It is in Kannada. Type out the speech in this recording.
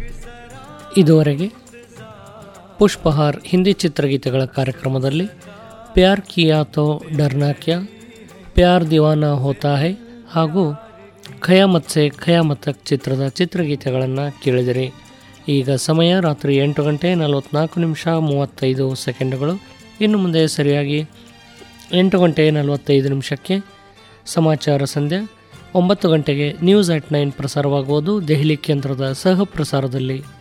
ಇದುವರೆಗೆ ಪುಷ್ಪಹಾರ್ ಹಿಂದಿ ಚಿತ್ರಗೀತೆಗಳ ಕಾರ್ಯಕ್ರಮದಲ್ಲಿ ಪ್ಯಾರ್ ಕಿಯಾ ತೋ ಡರ್ನಾ ಕ್ಯಾ ಪ್ಯಾರ್ ದಿವಾನಾ ಹೋತಾ ಹೈ ಹಾಗೂ ಖಯಾಮತ್ ಸೆ ಖಯಾಮತ್ ತಕ್ ಚಿತ್ರದ ಚಿತ್ರಗೀತೆಗಳನ್ನು ಕೇಳಿದಿರಿ ಈಗ ಸಮಯ ರಾತ್ರಿ ಎಂಟು ಗಂಟೆ ನಲವತ್ನಾಲ್ಕು ನಿಮಿಷ ಮೂವತ್ತೈದು ಸೆಕೆಂಡುಗಳು ಇನ್ನು ಮುಂದೆ ಸರಿಯಾಗಿ ಎಂಟು ಗಂಟೆ ನಲವತ್ತೈದು ನಿಮಿಷಕ್ಕೆ ಸಮಾಚಾರ ಸಂಧ್ಯಾ ಒಂಬತ್ತು ಗಂಟೆಗೆ ನ್ಯೂಸ್ ಅಟ್ ನೈನ್ ಪ್ರಸಾರವಾಗುವುದು ದೆಹಲಿ ಕೇಂದ್ರದ ಸಹ ಪ್ರಸಾರದಲ್ಲಿ